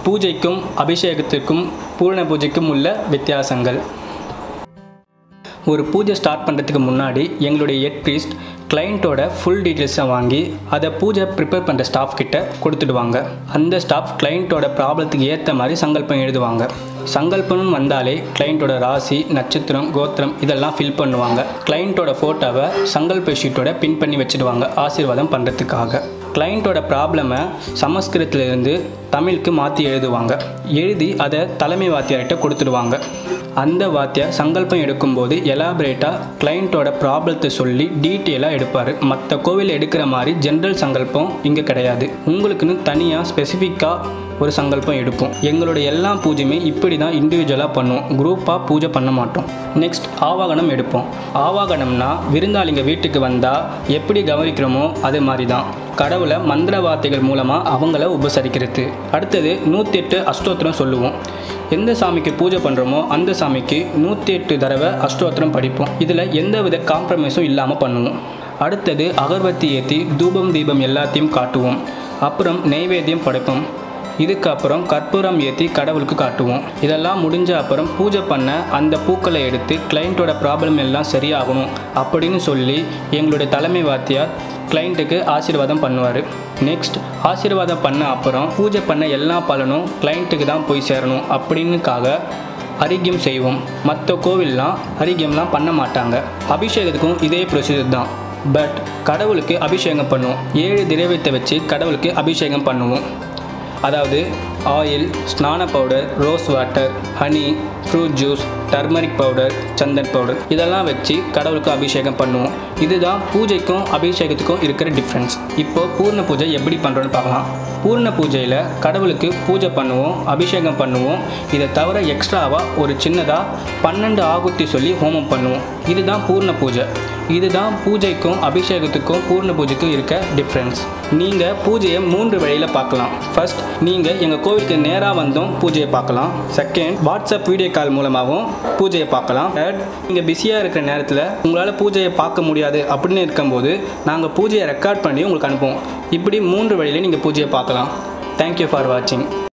பூஜைக்கும் அபிஷேகத்திற்கும் பூரண பூஜைக்கும் உள்ள வித்தியாசங்கள் ஒரு பூஜை ஸ்டார்ட் பண்ணுறதுக்கு முன்னாடி எங்களுடைய எட் ப்ரீஸ்ட் கிளைண்ட்டோட ஃபுல் டீட்டெயில்ஸை வாங்கி அதை பூஜை ப்ரிப்பேர் பண்ணுற ஸ்டாஃப் கிட்ட கொடுத்துடுவாங்க அந்த ஸ்டாஃப் கிளைண்ட்டோட ப்ராப்ளத்துக்கு ஏற்ற மாதிரி சங்கல்பம் எழுதுவாங்க சங்கல்பம்னு வந்தாலே கிளைண்ட்டோட ராசி நட்சத்திரம் கோத்திரம் இதெல்லாம் ஃபில் பண்ணுவாங்க கிளைண்ட்டோட ஃபோட்டோவை சங்கல்ப ஷீட்டோட பின் பண்ணி வச்சுடுவாங்க ஆசீர்வாதம் பண்ணுறதுக்காக கிளைண்ட்டோட ப்ராப்ளமை சமஸ்கிருதத்திலிருந்து தமிழுக்கு மாற்றி எழுதுவாங்க எழுதி அதை தலைமை வாத்தியார்கிட்ட கொடுத்துடுவாங்க அந்த வாத்தியார் சங்கல்பம் எடுக்கும்போது எலாபரேட்டாக கிளைண்ட்டோட ப்ராப்ளத்தை சொல்லி டீட்டெயிலாக எடுப்பார் மற்ற கோவில் எடுக்கிற மாதிரி ஜென்ரல் சங்கல்பம் இங்கே கிடையாது உங்களுக்குன்னு தனியாக ஸ்பெசிஃபிக்காக ஒரு சங்கல்பம் எடுப்போம் எங்களோட எல்லா பூஜையுமே இப்படி தான் இண்டிவிஜுவலாக பண்ணுவோம் குரூப்பாக பூஜை பண்ண மாட்டோம் நெக்ஸ்ட் ஆவாகனம் எடுப்போம் ஆவாகனம்னா விருந்தாளிங்க வீட்டுக்கு வந்தால் எப்படி கவனிக்கிறோமோ அது மாதிரி தான் கடவுளை மந்திர வார்த்தைகள் மூலமாக அவங்கள உபசரிக்கிறது அடுத்தது நூற்றி எட்டு அஷ்டோத்திரம் சொல்லுவோம் எந்த சாமிக்கு பூஜை பண்ணுறோமோ அந்த சாமிக்கு நூற்றி எட்டு தடவை அஷ்டோத்திரம் படிப்போம் இதில் எந்த வித காம்ப்ரமைஸும் இல்லாமல் பண்ணுவோம் அடுத்தது அகர்பத்தி ஏற்றி தூபம் தீபம் எல்லாத்தையும் காட்டுவோம் அப்புறம் நெய்வேத்தியம் படைப்போம் இதுக்கப்புறம் கற்பூரம் ஏற்றி கடவுளுக்கு காட்டுவோம் இதெல்லாம் முடிஞ்ச அப்புறம் பூஜை பண்ண அந்த பூக்களை எடுத்து கிளைண்ட்டோட ப்ராப்ளம் எல்லாம் சரியாகணும் அப்படின்னு சொல்லி எங்களுடைய தலைமை வாத்தியார் கிளைண்ட்டுக்கு ஆசீர்வாதம் பண்ணுவார் நெக்ஸ்ட் ஆசீர்வாதம் பண்ண அப்புறம் பூஜை பண்ண எல்லா பலனும் கிளைண்ட்டுக்கு தான் போய் சேரணும் அப்படின்னுக்காக அரிக்கியம் செய்வோம் மற்ற கோவில்லாம் அரிக்கியம்லாம் பண்ண மாட்டாங்க அபிஷேகத்துக்கும் இதே ப்ரொசீஜர் தான் பட் கடவுளுக்கு அபிஷேகம் பண்ணுவோம் ஏழு திரவியத்தை வச்சு கடவுளுக்கு அபிஷேகம் பண்ணுவோம் அதாவது ஆயில் ஸ்நான powder rose water honey fruit juice turmeric powder chandan powder இதெல்லாம் வச்சு கடவுளுக்கு அபிஷேகம் பண்ணுவோம் இதுதான் பூஜைக்கும் அபிஷேகத்துக்கும் இருக்கிற டிஃப்ரென்ஸ் இப்போ பூர்ண பூஜை எப்படி பண்ணுறோன்னு பார்க்கலாம் பூர்ண பூஜையில் கடவுளுக்கு பூஜை பண்ணுவோம் அபிஷேகம் பண்ணுவோம் இதை தவிர எக்ஸ்ட்ராவாக ஒரு சின்னதாக பன்னெண்டு ஆகுத்தி சொல்லி ஹோமம் பண்ணுவோம் இதுதான் பூர்ண பூஜை இதுதான் பூஜைக்கும் அபிஷேகத்துக்கும் பூர்ண பூஜைக்கும் இருக்க டிஃப்ரென்ஸ் நீங்கள் பூஜையை மூன்று வழியில் பார்க்கலாம் ஃபர்ஸ்ட் நீங்கள் எங்கள் கோவிலுக்கு நேராக வந்தும் பூஜையை பார்க்கலாம் செகண்ட் வாட்ஸ்அப் வீடியோ கால் மூலமாகவும் பூஜையை பார்க்கலாம் தேர்ட் நீங்கள் பிஸியாக இருக்கிற நேரத்தில் உங்களால் பூஜையை பார்க்க முடியாது அப்படின்னு இருக்கும்போது நாங்கள் பூஜையை ரெக்கார்ட் பண்ணி உங்களுக்கு அனுப்புவோம் இப்படி மூன்று வழியில நீங்கள் பூஜையை பார்க்கலாம் தேங்க்யூ ஃபார் வாட்சிங்